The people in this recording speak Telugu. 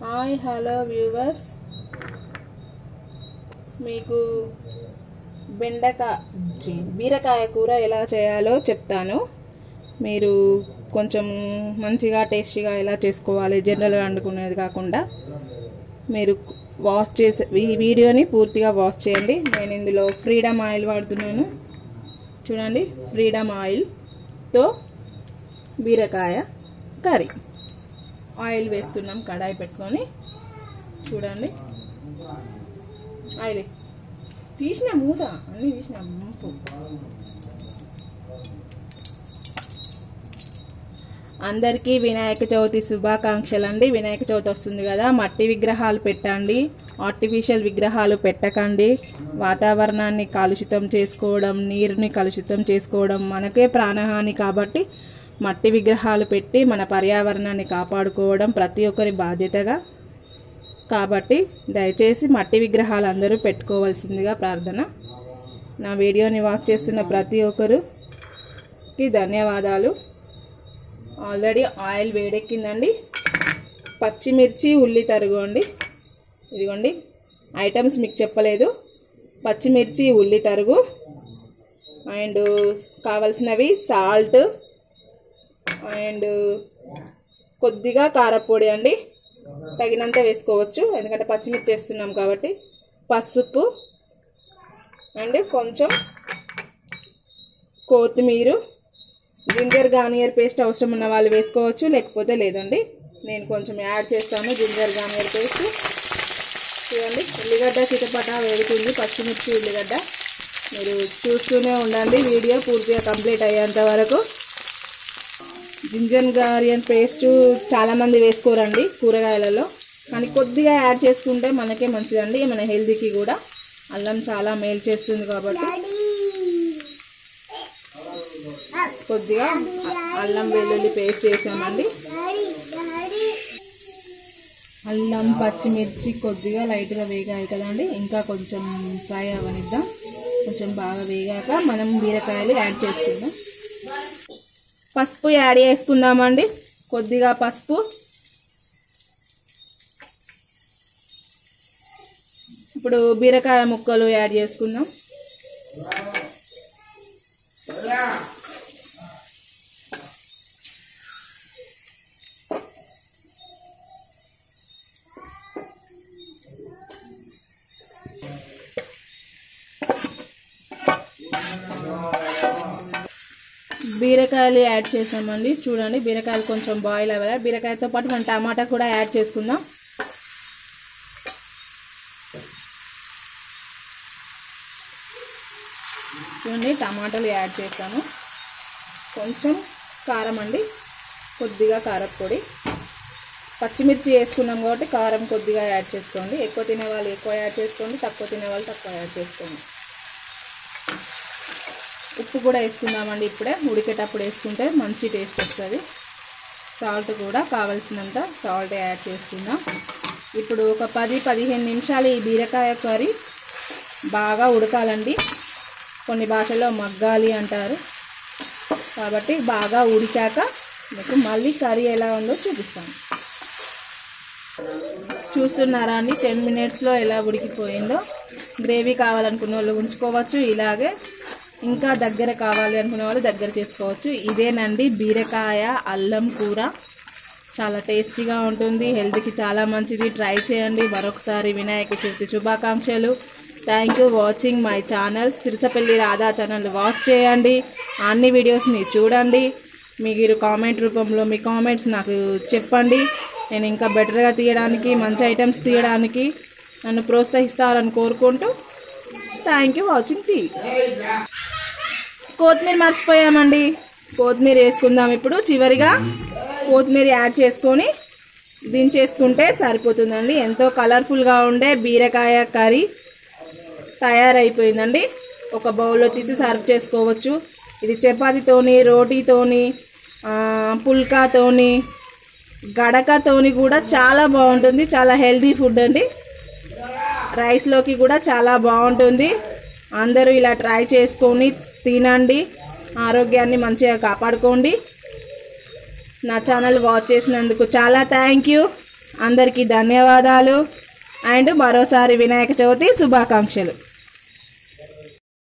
హాయ్ హలో వ్యూవర్స్ మీకు బెండకాయ ఛీ, బీరకాయ కూర ఎలా చేయాలో చెప్తాను మీరు కొంచెం మంచిగా టేస్టీగా ఎలా చేసుకోవాలి జనరల్గా వండుకునేది కాకుండా మీరు వాష్ చేసే ఈ వీడియోని పూర్తిగా వాష్ చేయండి నేను ఇందులో ఫ్రీడమ్ ఆయిల్ వాడుతున్నాను చూడండి ఫ్రీడమ్ ఆయిల్తో బీరకాయ కర్రీ ఆయిల్ వేస్తున్నాం కడాయి పెట్టుకొని చూడండి ఆయిల్ తీసిన మూత అన్నీ తీసిన ముంపు అందరికీ వినాయక చవితి శుభాకాంక్షలు అండి వినాయక చవితి వస్తుంది కదా మట్టి విగ్రహాలు పెట్టండి ఆర్టిఫిషియల్ విగ్రహాలు పెట్టకండి వాతావరణాన్ని కలుషితం చేసుకోవడం నీరుని కలుషితం చేసుకోవడం మనకే ప్రాణహాని కాబట్టి మట్టి విగ్రహాలు పెట్టి మన పర్యావరణాన్ని కాపాడుకోవడం ప్రతి ఒక్కరి బాధ్యతగా కాబట్టి దయచేసి మట్టి విగ్రహాలు అందరూ పెట్టుకోవాల్సిందిగా ప్రార్థన నా వీడియోని వాచ్ చేస్తున్న ప్రతి ఒక్కరుకి ధన్యవాదాలు ఆల్రెడీ ఆయిల్ వేడెక్కిందండి పచ్చిమిర్చి ఉల్లి తరుగోండి ఇదిగోండి ఐటమ్స్ మీకు చెప్పలేదు పచ్చిమిర్చి ఉల్లి తరుగు అండ్ కావలసినవి సాల్ట్ అండ్ కొద్దిగా కారపొడి అండి తగినంత వేసుకోవచ్చు ఎందుకంటే పచ్చిమిర్చి వేస్తున్నాం కాబట్టి పసుపు అండ్ కొంచెం కొత్తిమీర జింజర్ గానియర్ పేస్ట్ అవసరం ఉన్న వాళ్ళు వేసుకోవచ్చు లేకపోతే లేదండి నేను కొంచెం యాడ్ చేస్తాను జింజర్ గానియర్ పేస్ట్ చూడండి ఉల్లిగడ్డ చిటపట వేడుతుంది పచ్చిమిర్చి ఉల్లిగడ్డ మీరు చూస్తూనే ఉండండి వీడియో పూర్తిగా కంప్లీట్ అయ్యేంత వరకు జింజర్ గారియన్ పేస్ట్ చాలామంది వేసుకోరండి కూరగాయలలో కానీ కొద్దిగా యాడ్ చేసుకుంటే మనకే మంచిదండి మన హెల్తీకి కూడా అల్లం చాలా మేలు చేస్తుంది కాబట్టి కొద్దిగా అల్లం వెల్లుల్లి పేస్ట్ వేసామండి అల్లం పచ్చిమిర్చి కొద్దిగా లైట్గా వేగాయి కదండి ఇంకా కొంచెం ఫ్రై అవనిద్దాం కొంచెం బాగా వేగాక మనం బీరకాయలు యాడ్ చేసుకుందాం పసుపు యాడ్ చేసుకుందామండి కొద్దిగా పసుపు ఇప్పుడు బీరకాయ ముక్కలు యాడ్ చేసుకుందాం బీరకాయలు యాడ్ చేసామండి చూడండి బీరకాయలు కొంచెం బాయిల్ అవ్వాలి బీరకాయతో పాటు మనం టమాటా కూడా యాడ్ చేసుకుందాం చూడండి టమాటాలు యాడ్ చేసాము కొంచెం కారం అండి కొద్దిగా కారపొడి పచ్చిమిర్చి వేసుకున్నాం కాబట్టి కారం కొద్దిగా యాడ్ చేసుకోండి ఎక్కువ తినే వాళ్ళు ఎక్కువ యాడ్ చేసుకోండి తక్కువ తినే వాళ్ళు తక్కువ యాడ్ చేసుకోండి ఉప్పు కూడా వేసుకుందామండి ఇప్పుడే ఉడికేటప్పుడు వేసుకుంటే మంచి టేస్ట్ వస్తుంది సాల్ట్ కూడా కావలసినంత సాల్ట్ యాడ్ చేసుకుందాం ఇప్పుడు ఒక పది పదిహేను నిమిషాలు ఈ బీరకాయ కర్రీ బాగా ఉడకాలండి కొన్ని భాషల్లో మగ్గాలి అంటారు కాబట్టి బాగా ఉడికాక మీకు మళ్ళీ కర్రీ ఎలా ఉందో చూపిస్తాను చూస్తున్నారా అండి టెన్ మినిట్స్లో ఎలా ఉడికిపోయిందో గ్రేవీ కావాలనుకున్న వాళ్ళు ఉంచుకోవచ్చు ఇలాగే ఇంకా దగ్గర కావాలి అనుకునే వాళ్ళు దగ్గర చేసుకోవచ్చు ఇదేనండి బీరకాయ అల్లం కూర చాలా టేస్టీగా ఉంటుంది హెల్త్కి చాలా మంచిది ట్రై చేయండి మరొకసారి వినాయక చవితి శుభాకాంక్షలు thank you watching my channel Sirisapalli Radha channel watch చేయండి అన్ని వీడియోస్ని చూడండి మీరు కామెంట్ రూపంలో మీ కామెంట్స్ నాకు చెప్పండి నేను ఇంకా బెటర్గా తీయడానికి మంచి ఐటమ్స్ తీయడానికి నన్ను ప్రోత్సహిస్తారని కోరుకుంటూ థ్యాంక్ యూ వాచింగ్ టీ కొత్తిమీర మర్చిపోయామండి కొత్తిమీర వేసుకుందాం ఇప్పుడు చివరిగా కొత్తిమీర యాడ్ చేసుకొని దించేసుకుంటే సరిపోతుందండి ఎంతో కలర్ఫుల్గా ఉండే బీరకాయ కర్రీ తయారైపోయిందండి ఒక బౌల్లో తీసి సర్వ్ చేసుకోవచ్చు ఇది చపాతీతోని రోటీతోని ఆ, పుల్కాతోని గడకతోని కూడా చాలా బాగుంటుంది చాలా హెల్తీ ఫుడ్ అండి రైస్లోకి కూడా చాలా బాగుంటుంది అందరూ ఇలా ట్రై చేసుకొని తినండి ఆరోగ్యాన్ని మంచిగా కాపాడుకోండి నా ఛానల్ వాచ్ చేసినందుకు చాలా థ్యాంక్ యూ అందరికీ ధన్యవాదాలు అండ్ మరోసారి వినాయక చవితి శుభాకాంక్షలు